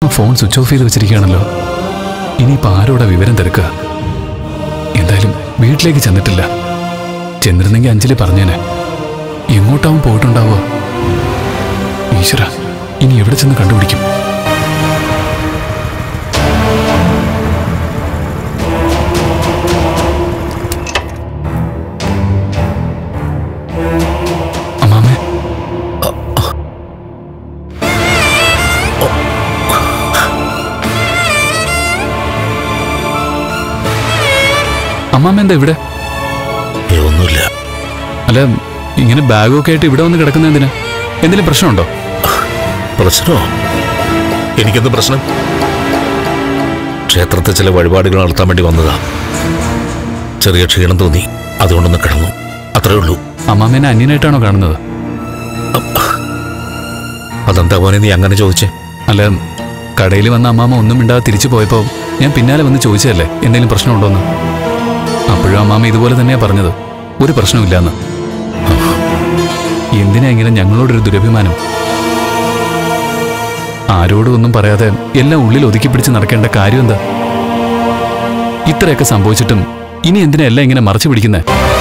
phone switch off ചെയ്ത് വെച്ചിരിക്കുകയാണല്ലോ ഇനിയിപ്പോൾ ആരോടാ വിവരം തിരക്കുക എന്തായാലും വീട്ടിലേക്ക് ചെന്നിട്ടില്ല ചെന്നിരുന്നെങ്കിൽ അഞ്ജലി പറഞ്ഞേനെ എങ്ങോട്ടാവും പോയിട്ടുണ്ടാവുക ഈശ്വര ഇനി എവിടെ ചെന്ന് കണ്ടുപിടിക്കും അമ്മാമേ അമ്മാമ്മ എന്താ ഇവിടെ ഏ, ഒന്നുമില്ല അല്ല ഇങ്ങനെ ബാഗൊക്കെ ആയിട്ട് ഇവിടെ വന്ന് കിടക്കുന്ന എന്തിനാ എന്തെങ്കിലും പ്രശ്നമുണ്ടോ പ്രശ്നമോ എനിക്കെന്ത് പ്രശ്നം ക്ഷേത്രത്തിൽ ചില വഴിപാടുകൾ നടത്താൻ വേണ്ടി വന്നതാ ചെറിയ ക്ഷീണം തോന്നി അതുകൊണ്ടൊന്ന് കിടന്നു അത്രേ ഉള്ളൂ അമ്മാമ്മേനെ അന്യനായിട്ടാണോ കാണുന്നത് അതെന്താ പോനെ നീ അങ്ങനെ ചോദിച്ചേ അല്ല കടയിൽ വന്ന അമ്മാമ്മ ഒന്നും മിണ്ടാതെ തിരിച്ചു പോയപ്പോൾ ഞാൻ പിന്നാലെ വന്ന് ചോദിച്ചതല്ലേ എന്തെങ്കിലും പ്രശ്നമുണ്ടോന്ന് അപ്പോഴും അമ്മാമ്മ ഇതുപോലെ തന്നെയാ പറഞ്ഞത് ഒരു പ്രശ്നമില്ലാന്ന് എന്തിനാ ഇങ്ങനെ ഞങ്ങളോടൊരു ദുരഭിമാനം ആരോടും ഒന്നും പറയാതെ എല്ലാം ഉള്ളിൽ ഒതുക്കി പിടിച്ച് നടക്കേണ്ട കാര്യം എന്താ ഇത്രയൊക്കെ സംഭവിച്ചിട്ടും ഇനി എന്തിനാ എല്ലാം ഇങ്ങനെ മറച്ചു പിടിക്കുന്നേ